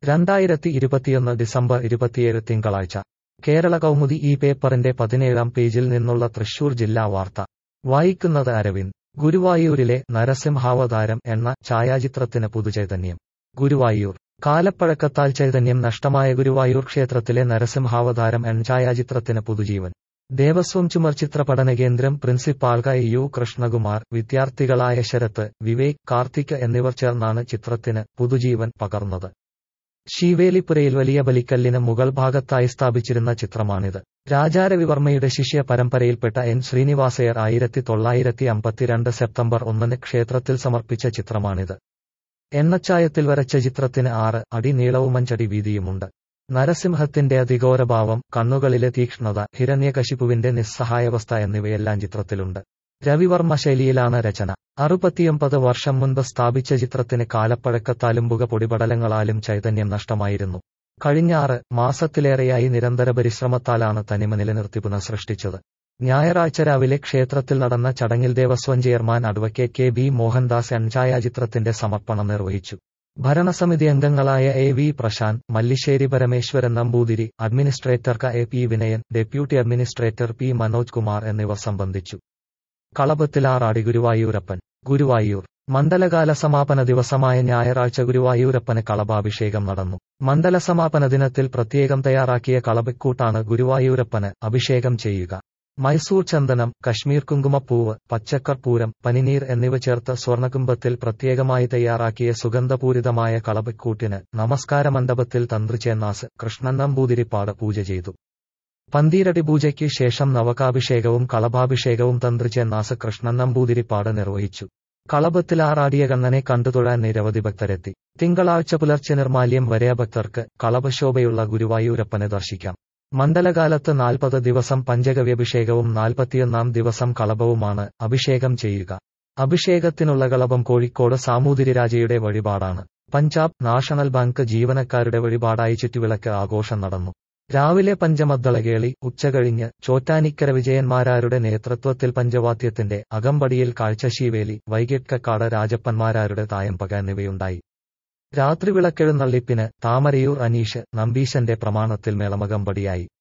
രണ്ടായിരത്തി ഇരുപത്തിയൊന്ന് ഡിസംബർ ഇരുപത്തിയേഴ് തിങ്കളാഴ്ച കേരള കൗമുദി ഈ പേപ്പറിന്റെ പതിനേഴാം പേജിൽ നിന്നുള്ള തൃശൂർ ജില്ലാ വാർത്ത വായിക്കുന്നത് അരവിന്ദ് ഗുരുവായൂരിലെ നരസിംഹാവതാരം എന്ന ഛായാചിത്രത്തിന് പുതുചൈതന്യം ഗുരുവായൂർ കാലപ്പഴക്കത്താൽ ചൈതന്യം നഷ്ടമായ ഗുരുവായൂർ ക്ഷേത്രത്തിലെ നരസിംഹാവതാരം എൻ ഛായാചിത്രത്തിന് പുതുജീവൻ ദേവസ്വം ചുമർ ചിത്ര പഠന കേന്ദ്രം പ്രിൻസിപ്പാൾക യു കൃഷ്ണകുമാർ വിദ്യാർത്ഥികളായ ശരത്ത് വിവേക് കാർത്തിക് എന്നിവർ ചേർന്നാണ് ചിത്രത്തിന് പുതുജീവൻ പകർന്നത് ശീവേലിപ്പുരയിൽ വലിയ ബലിക്കല്ലിന് മുകൾ ഭാഗത്തായി സ്ഥാപിച്ചിരുന്ന ചിത്രമാണിത് രാജാരവിവർമ്മയുടെ ശിഷ്യ പരമ്പരയിൽപ്പെട്ട എൻ ശ്രീനിവാസയർ ആയിരത്തി തൊള്ളായിരത്തി അമ്പത്തിരണ്ട് സെപ്റ്റംബർ ഒന്നിന് ക്ഷേത്രത്തിൽ സമർപ്പിച്ച ചിത്രമാണിത് എണ്ണച്ചായത്തിൽ വരച്ച ചിത്രത്തിന് ആറ് അടി നീളവും അഞ്ചടി വീതിയുമുണ്ട് നരസിംഹത്തിന്റെ അതിഘോരഭാവം കണ്ണുകളിലെ തീക്ഷ്ണത ഹിരണ്യകശിപുവിന്റെ നിസ്സഹായാവസ്ഥ എന്നിവയെല്ലാം ചിത്രത്തിലുണ്ട് രവിവർമ്മ ശൈലിയിലാണ് രചന അറുപത്തിയൊമ്പത് വർഷം മുൻപ് സ്ഥാപിച്ച ചിത്രത്തിന് കാലപ്പഴക്കത്താലും പുക പൊടിപടലങ്ങളാലും ചൈതന്യം നഷ്ടമായിരുന്നു കഴിഞ്ഞ ആറ് മാസത്തിലേറെയായി നിരന്തര പരിശ്രമത്താലാണ് തനിമ നിലനിർത്തി പുനഃസൃഷ്ടിച്ചത് ഞായറാഴ്ച രാവിലെ ക്ഷേത്രത്തിൽ നടന്ന ചടങ്ങിൽ ദേവസ്വം chairman advocate K B Mohandas എൻഛായാചിത്രത്തിന്റെ സമർപ്പണം നിർവഹിച്ചു ഭരണസമിതി അംഗങ്ങളായ A V Prashanth Mallissery Parameswaran Namboothiri administrator ക A P Vinayan deputy administrator P Manoj Kumar എന്നിവർ സംബന്ധിച്ചു കളഭത്തിലാറാടി ഗുരുവായൂരപ്പൻ ഗുരുവായൂർ മണ്ഡലകാല സമാപന ദിവസമായ ഞായറാഴ്ച ഗുരുവായൂരപ്പന് കളഭാഭിഷേകം നടന്നു മണ്ഡല സമാപന ദിനത്തിൽ പ്രത്യേകം തയ്യാറാക്കിയ കളഭക്കൂട്ടാണ് ഗുരുവായൂരപ്പന് അഭിഷേകം ചെയ്യുക മൈസൂർ ചന്ദനം കശ്മീർ കുങ്കുമപ്പൂവ് പച്ചക്കർപ്പൂരം പനിനീർ എന്നിവ ചേർത്ത് സ്വർണകുംഭത്തിൽ പ്രത്യേകമായി തയ്യാറാക്കിയ സുഗന്ധപൂരിതമായ കളഭക്കൂട്ടിന് നമസ്കാര മണ്ഡപത്തിൽ തന്ത്രിചേന്നാസ് കൃഷ്ണൻ നമ്പൂതിരിപ്പാട് പൂജ ചെയ്തു പന്തീരടി പൂജയ്ക്ക് ശേഷം നവകാഭിഷേകവും കളഭാഭിഷേകവും തന്ത്രിചേന്നാസ് കൃഷ്ണൻ നമ്പൂതിരിപ്പാട് നിർവഹിച്ചു കളഭത്തിലാറാടിയ കണ്ണനെ കണ്ടുതൊഴാൻ നിരവധി ഭക്തരെത്തി തിങ്കളാഴ്ച പുലർച്ചെ നിർമാല്യം വരെ ഭക്തർക്ക് കളഭശോഭയുള്ള ഗുരുവായൂരപ്പനെ ദർശിക്കാം മണ്ഡലകാലത്ത് നാൽപ്പത് ദിവസം പഞ്ചഗവ്യഭിഷേകവും നാൽപ്പത്തിയൊന്നാം ദിവസം കളഭവുമാണ് അഭിഷേകം ചെയ്യുക അഭിഷേകത്തിനുള്ള കളഭം കോഴിക്കോട് സാമൂതിരി രാജയുടെ വഴിപാടാണ് പഞ്ചാബ് നാഷണൽ ബാങ്ക് ജീവനക്കാരുടെ വഴിപാടായി ചുറ്റുവിളക്ക് ആഘോഷം നടന്നു രാവിലെ പഞ്ചമദ്ദളകേളി ഉച്ചകഴിഞ്ഞ് ചോറ്റാനിക്കര വിജയന്മാരാരുടെ നേതൃത്വത്തിൽ പഞ്ചവാദ്യത്തിന്റെ അകമ്പടിയിൽ കാഴ്ചശീവേലി വൈകിട്ടക്കാട് രാജപ്പന്മാരാരുടെ തായമ്പക എന്നിവയുണ്ടായി രാത്രി വിളക്കെഴുന്നള്ളിപ്പിന് താമരയൂർ അനീഷ് നമ്പീശന്റെ പ്രമാണത്തിൽ മേളമകമ്പടിയായി